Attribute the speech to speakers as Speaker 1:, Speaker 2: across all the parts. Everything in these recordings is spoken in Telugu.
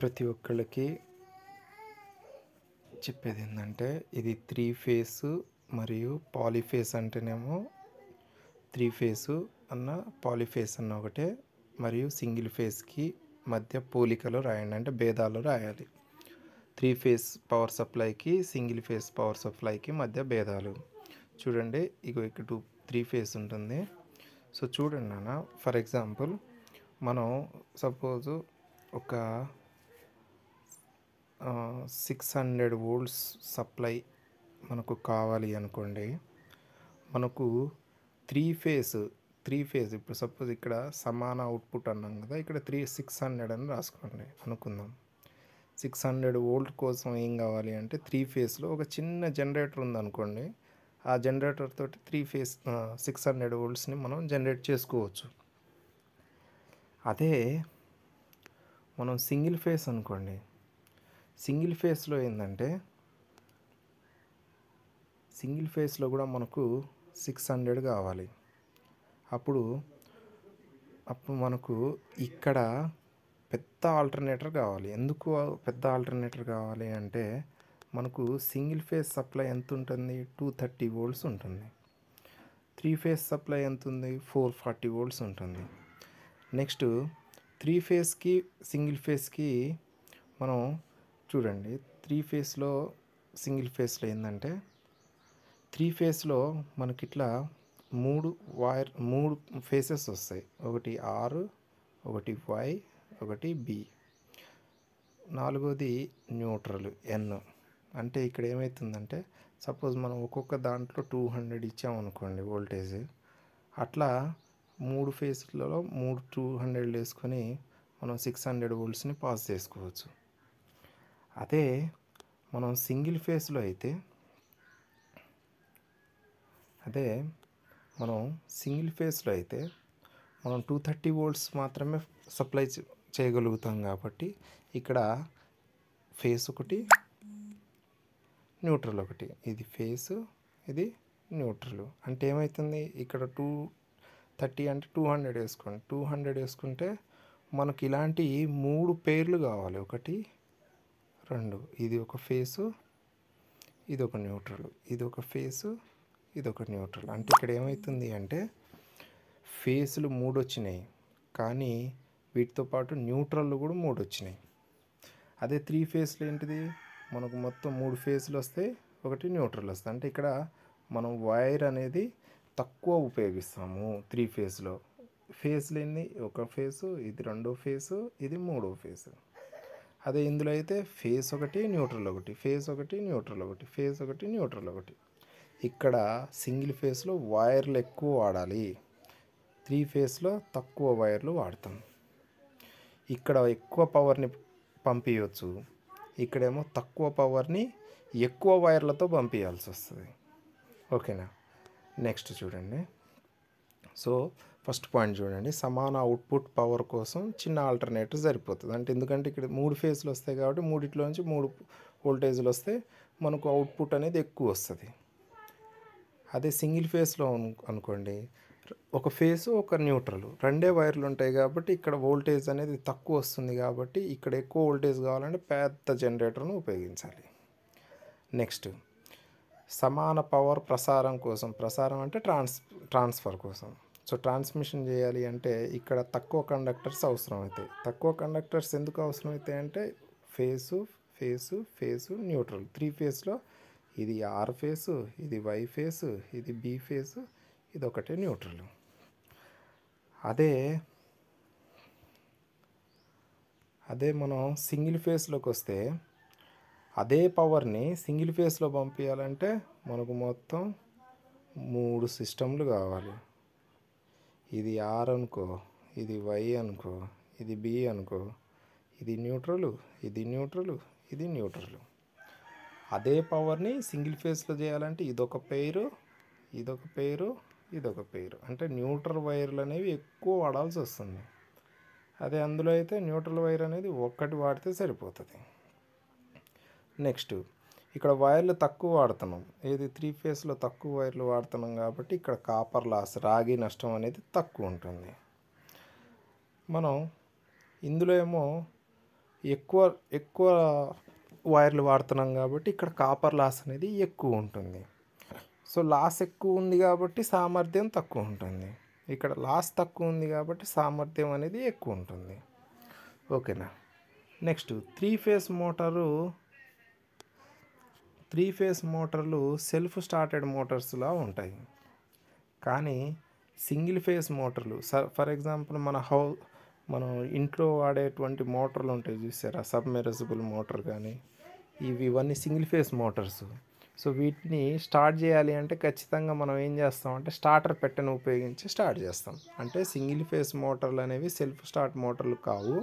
Speaker 1: ప్రతి ఒక్కళ్ళకి చెప్పేది ఏంటంటే ఇది త్రీ ఫేస్ మరియు పాలీఫేస్ అంటేనేమో త్రీ ఫేసు అన్న పాలీఫేస్ అన్న ఒకటే మరియు సింగిల్ ఫేస్కి మధ్య పోలికలు రాయండి అంటే భేదాలు రాయాలి త్రీ ఫేస్ పవర్ సప్లైకి సింగిల్ ఫేస్ పవర్ సప్లైకి మధ్య భేదాలు చూడండి ఇగో ఇక్కడ టూ త్రీ ఫేస్ ఉంటుంది సో చూడండి నాన్న ఫర్ ఎగ్జాంపుల్ మనం సపోజు ఒక సిక్స్ హండ్రెడ్ వోల్ట్స్ సప్లై మనకు కావాలి అనుకోండి మనకు త్రీ ఫేస్ త్రీ ఫేజ్ ఇప్పుడు సపోజ్ ఇక్కడ సమాన అవుట్పుట్ అన్నాం కదా ఇక్కడ త్రీ సిక్స్ హండ్రెడ్ అని రాసుకోండి అనుకుందాం సిక్స్ హండ్రెడ్ వోల్ట్ కోసం ఏం కావాలి అంటే త్రీ ఫేస్లో ఒక చిన్న జనరేటర్ ఉందనుకోండి ఆ జనరేటర్ తోటి త్రీ ఫేస్ సిక్స్ హండ్రెడ్ వోల్ట్స్ని మనం జనరేట్ చేసుకోవచ్చు అదే మనం సింగిల్ ఫేస్ అనుకోండి సింగిల్ ఫేస్లో ఏంటంటే సింగిల్ ఫేస్లో కూడా మనకు సిక్స్ హండ్రెడ్ కావాలి అప్పుడు అప్పుడు మనకు ఇక్కడ పెద్ద ఆల్టర్నేటర్ కావాలి ఎందుకు పెద్ద ఆల్టర్నేటర్ కావాలి అంటే మనకు సింగిల్ ఫేస్ సప్లై ఎంత ఉంటుంది టూ థర్టీ వోల్ట్స్ ఉంటుంది త్రీ ఫేస్ సప్లై ఎంత ఉంది ఫోర్ ఫార్టీ వోల్ట్స్ ఉంటుంది నెక్స్ట్ త్రీ ఫేస్కి సింగిల్ ఫేస్కి మనం చూడండి త్రీ ఫేస్లో సింగిల్ ఫేస్లో ఏంటంటే త్రీ ఫేస్లో మనకి ఇట్లా మూడు వైర్ మూడు ఫేసెస్ వస్తాయి ఒకటి ఆర్ ఒకటి వై ఒకటి బి నాలుగోది న్యూట్రల్ ఎన్ అంటే ఇక్కడ ఏమవుతుందంటే సపోజ్ మనం ఒక్కొక్క దాంట్లో టూ హండ్రెడ్ ఇచ్చామనుకోండి వోల్టేజ్ అట్లా మూడు ఫేస్లలో మూడు టూ హండ్రెడ్ వేసుకొని మనం సిక్స్ హండ్రెడ్ వోల్ట్స్ని పాస్ చేసుకోవచ్చు అదే మనం సింగిల్ ఫేస్లో అయితే అదే మనం సింగిల్ ఫేస్లో అయితే మనం టూ థర్టీ వోల్ట్స్ మాత్రమే సప్లై చేయగలుగుతాం కాబట్టి ఇక్కడ ఫేస్ ఒకటి న్యూట్రల్ ఒకటి ఇది ఫేస్ ఇది న్యూట్రల్ అంటే ఏమవుతుంది ఇక్కడ టూ థర్టీ అంటే టూ హండ్రెడ్ వేసుకోండి టూ హండ్రెడ్ వేసుకుంటే మనకి ఇలాంటి మూడు పేర్లు కావాలి ఒకటి రెండు ఇది ఒక ఫేసు ఇది ఒక న్యూట్రల్ ఇది ఒక ఫేసు ఇది ఒక న్యూట్రల్ అంటే ఇక్కడ ఏమవుతుంది అంటే ఫేసులు మూడు వచ్చినాయి కానీ వీటితో పాటు న్యూట్రల్ కూడా మూడు వచ్చినాయి అదే త్రీ ఫేస్లు ఏంటిది మనకు మొత్తం మూడు ఫేస్లు వస్తాయి ఒకటి న్యూట్రల్ వస్తాయి అంటే ఇక్కడ మనం వైర్ అనేది తక్కువ ఉపయోగిస్తాము త్రీ ఫేస్లో ఫేస్లు ఎన్ని ఒక ఫేసు ఇది రెండో ఫేసు ఇది మూడో ఫేసు అదే ఇందులో అయితే ఫేస్ ఒకటి న్యూట్రల్ ఒకటి ఫేస్ ఒకటి న్యూట్రల్ ఒకటి ఫేస్ ఒకటి న్యూట్రల్ ఒకటి ఇక్కడ సింగిల్ ఫేస్లో వైర్లు ఎక్కువ వాడాలి త్రీ ఫేస్లో తక్కువ వైర్లు వాడతాం ఇక్కడ ఎక్కువ పవర్ని పంపించవచ్చు ఇక్కడేమో తక్కువ పవర్ని ఎక్కువ వైర్లతో పంపించాల్సి వస్తుంది ఓకేనా నెక్స్ట్ చూడండి సో ఫస్ట్ పాయింట్ చూడండి సమాన అవుట్పుట్ పవర్ కోసం చిన్న ఆల్టర్నేటర్ సరిపోతుంది అంటే ఎందుకంటే ఇక్కడ మూడు ఫేజ్లు వస్తాయి కాబట్టి మూడిట్లో నుంచి మూడు వోల్టేజ్లు వస్తే మనకు అవుట్పుట్ అనేది ఎక్కువ వస్తుంది అదే సింగిల్ ఫేస్లో అనుకోండి ఒక ఫేస్ ఒక న్యూట్రల్ రెండే వైర్లు ఉంటాయి కాబట్టి ఇక్కడ వోల్టేజ్ అనేది తక్కువ వస్తుంది కాబట్టి ఇక్కడ ఎక్కువ వోల్టేజ్ కావాలంటే పెద్ద జనరేటర్ను ఉపయోగించాలి నెక్స్ట్ సమాన పవర్ ప్రసారం కోసం ప్రసారం అంటే ట్రాన్స్ ట్రాన్స్ఫర్ కోసం సో ట్రాన్స్మిషన్ చేయాలి అంటే ఇక్కడ తక్కువ కండక్టర్స్ అవసరం అవుతాయి తక్కువ కండక్టర్స్ ఎందుకు అవసరం అవుతాయి అంటే phase phase phase neutral three ఫేస్లో ఇది ఆర్ ఫేసు ఇది వై ఫేసు ఇది బి ఫేసు ఇది ఒకటే న్యూట్రల్ అదే అదే మనం సింగిల్ ఫేస్లోకి వస్తే అదే పవర్ని సింగిల్ ఫేస్లో పంపించాలంటే మనకు మొత్తం మూడు సిస్టమ్లు కావాలి ఇది ఆర్ అనుకో ఇది వై అనుకో ఇది బి అనుకో ఇది న్యూట్రల్ ఇది న్యూట్రల్ ఇది న్యూట్రల్ అదే పవర్ని సింగిల్ ఫేస్లో చేయాలంటే ఇదొక పేరు ఇదొక పేరు ఇదొక పేరు అంటే న్యూట్రల్ వైర్లు అనేవి ఎక్కువ వాడాల్సి వస్తుంది అదే అందులో అయితే న్యూట్రల్ వైర్ అనేది ఒక్కటి వాడితే సరిపోతుంది నెక్స్ట్ ఇక్కడ వైర్లు తక్కువ వాడుతున్నాం ఏది త్రీ ఫేస్లో తక్కువ వైర్లు వాడుతున్నాం కాబట్టి ఇక్కడ కాపర్ లాస్ రాగి నష్టం అనేది తక్కువ ఉంటుంది మనం ఇందులో ఏమో ఎక్కువ ఎక్కువ వైర్లు వాడుతున్నాం కాబట్టి ఇక్కడ కాపర్ లాస్ అనేది ఎక్కువ ఉంటుంది సో లాస్ ఎక్కువ ఉంది కాబట్టి సామర్థ్యం తక్కువ ఉంటుంది ఇక్కడ లాస్ తక్కువ ఉంది కాబట్టి సామర్థ్యం అనేది ఎక్కువ ఉంటుంది ఓకేనా next three phase motor three phase మోటార్లు సెల్ఫ్ స్టార్టెడ్ మోటార్స్లా ఉంటాయి కానీ సింగిల్ ఫేస్ మోటార్లు సర్ ఫర్ ఎగ్జాంపుల్ మన హౌ మనం ఇంట్లో వాడేటువంటి మోటార్లు ఉంటాయి చూసారా సబ్మెరసిబుల్ మోటార్ కానీ ఇవి ఇవన్నీ సింగిల్ ఫేస్ మోటార్స్ సో వీటిని స్టార్ట్ చేయాలి అంటే ఖచ్చితంగా మనం ఏం చేస్తాం అంటే స్టార్టర్ పెట్టెను ఉపయోగించి స్టార్ట్ చేస్తాం అంటే సింగిల్ ఫేస్ మోటార్లు అనేవి సెల్ఫ్ స్టార్ట్ మోటార్లు కావు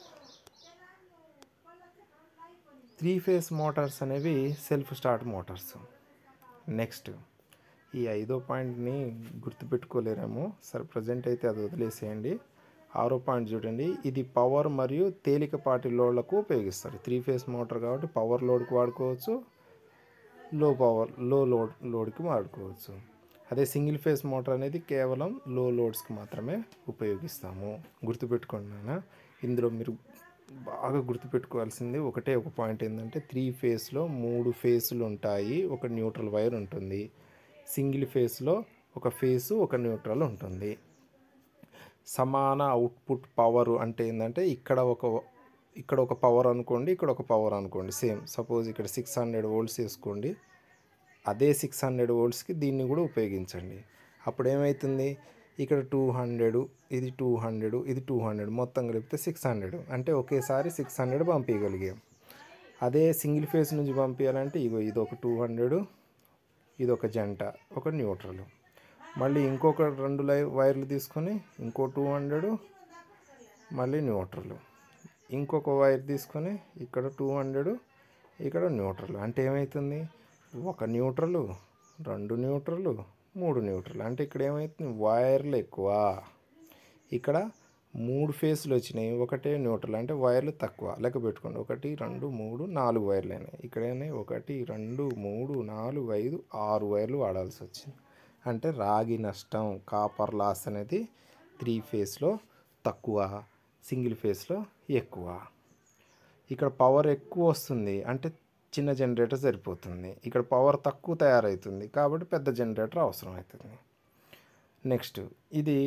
Speaker 1: త్రీ ఫేస్ మోటార్స్ అనేవి సెల్ఫ్ స్టార్ట్ మోటార్స్ నెక్స్ట్ ఈ ఐదో పాయింట్ని గుర్తుపెట్టుకోలేరేమో సరే ప్రజెంట్ అయితే అది వదిలేసేయండి ఆరో పాయింట్ చూడండి ఇది పవర్ మరియు తేలికపాటి లోడ్లకు ఉపయోగిస్తారు త్రీ ఫేస్ మోటార్ కాబట్టి పవర్ లోడ్కి వాడుకోవచ్చు లో పవర్ లో లోడ్ లోడ్కి వాడుకోవచ్చు అదే సింగిల్ ఫేస్ మోటార్ అనేది కేవలం లో లోడ్స్కి మాత్రమే ఉపయోగిస్తాము గుర్తుపెట్టుకోండి నాన్న ఇందులో మీరు బాగా గుర్తుపెట్టుకోవాల్సింది ఒకటే ఒక పాయింట్ ఏంటంటే త్రీ ఫేస్లో మూడు ఫేసులు ఉంటాయి ఒక న్యూట్రల్ వైర్ ఉంటుంది సింగిల్ ఫేస్లో ఒక ఫేసు ఒక న్యూట్రల్ ఉంటుంది సమాన అవుట్పుట్ పవర్ అంటే ఏంటంటే ఇక్కడ ఒక ఇక్కడ ఒక పవర్ అనుకోండి ఇక్కడ ఒక పవర్ అనుకోండి సేమ్ సపోజ్ ఇక్కడ సిక్స్ హండ్రెడ్ వోల్ట్స్ వేసుకోండి అదే సిక్స్ హండ్రెడ్ వోల్ట్స్కి దీన్ని కూడా ఉపయోగించండి అప్పుడు ఏమవుతుంది ఇక్కడ టూ హండ్రెడ్ ఇది టూ హండ్రెడ్ ఇది టూ హండ్రెడ్ మొత్తం కలిపితే సిక్స్ హండ్రెడ్ అంటే ఒకేసారి సిక్స్ హండ్రెడ్ పంపించగలిగాం అదే సింగిల్ ఫేస్ నుంచి పంపించాలంటే ఇగో ఇది ఒక టూ హండ్రెడ్ ఇది ఒక జంట ఒక న్యూట్రల్ మళ్ళీ ఇంకొక రెండు లై వైర్లు తీసుకొని ఇంకో టూ హండ్రెడ్ మళ్ళీ న్యూట్రల్ ఇంకొక వైర్ తీసుకొని ఇక్కడ టూ హండ్రెడ్ ఇక్కడ న్యూట్రల్ అంటే ఏమవుతుంది ఒక న్యూట్రల్ రెండు న్యూట్రల్ మూడు న్యూట్రల్ అంటే ఇక్కడ ఏమవుతుంది వైర్లు ఎక్కువ ఇక్కడ మూడు ఫేస్లు వచ్చినాయి ఒకటే న్యూట్రల్ అంటే వైర్లు తక్కువ లెక్క పెట్టుకోండి ఒకటి రెండు మూడు నాలుగు వైర్లు అయినాయి ఇక్కడైనా ఒకటి రెండు మూడు నాలుగు ఐదు ఆరు వైర్లు వాడాల్సి వచ్చింది అంటే రాగి నష్టం కాపర్ లాస్ అనేది త్రీ ఫేస్లో తక్కువ సింగిల్ ఫేస్లో ఎక్కువ ఇక్కడ పవర్ ఎక్కువ వస్తుంది అంటే చిన్న జనరేటర్ సరిపోతుంది ఇక్కడ పవర్ తక్కువ తయారవుతుంది కాబట్టి పెద్ద జనరేటర్ అవసరం అవుతుంది నెక్స్ట్ ఇది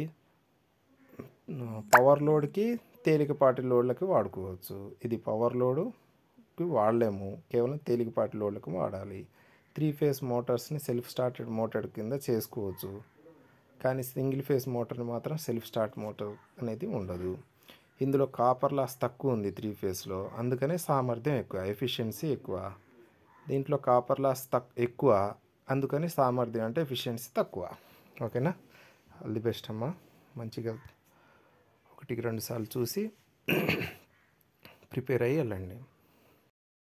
Speaker 1: పవర్ లోడ్కి తేలికపాటి లోడ్లకి వాడుకోవచ్చు ఇది పవర్ లోడ్కి వాడలేము కేవలం తేలికపాటి లోడ్లకు వాడాలి త్రీ ఫేస్ మోటార్స్ని సెల్ఫ్ స్టార్టెడ్ మోటార్ కింద చేసుకోవచ్చు కానీ సింగిల్ ఫేస్ మోటార్ని మాత్రం సెల్ఫ్ స్టార్ట్ మోటార్ అనేది ఉండదు ఇందులో కాపర్ లాస్ తక్కువ ఉంది త్రీ ఫేస్లో అందుకనే సామర్థ్యం ఎక్కువ ఎఫిషియన్సీ ఎక్కువ దీంట్లో కాపర్ లాస్ తక్ ఎక్కువ అందుకని సామర్థ్యం అంటే ఎఫిషియన్సీ తక్కువ ఓకేనా ఆల్ ది బెస్ట్ అమ్మా మంచిగా ఒకటికి రెండు సార్లు చూసి ప్రిపేర్ అయ్యి వెళ్ళండి